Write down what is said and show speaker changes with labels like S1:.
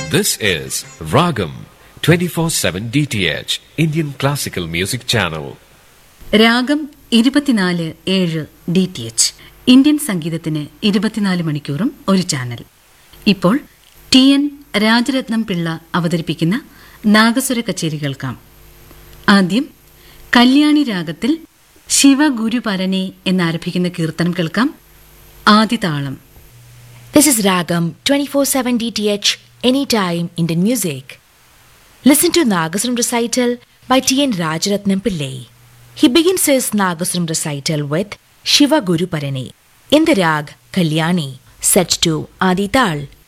S1: This is Ragam 24/7 DTH Indian Classical Music Channel.
S2: രാഗം ഇരുപത്തിനാല് ഏഴ് ഡി ടി എച്ച് ഇന്ത്യൻ സംഗീതത്തിന് ഇരുപത്തിനാല് മണിക്കൂറും ഒരു ചാനൽ ഇപ്പോൾ ടി എൻ രാജരത്നം പിള്ള അവതരിപ്പിക്കുന്ന നാഗസ്വര കച്ചേരി കേൾക്കാം ആദ്യം കല്യാണി രാഗത്തിൽ ശിവഗുരുപരനെ എന്നാരംഭിക്കുന്ന കീർത്തനം കേൾക്കാം ആദിതാളം
S3: This is Ragam 24/7 DTH Anytime Indian Music. Listen to Nagasram recital by T.N. Rajaratnam Pillai. He begins his Nagasram recital with Shiva Guru Parane in the rag Kalyani, set to Adi Tal.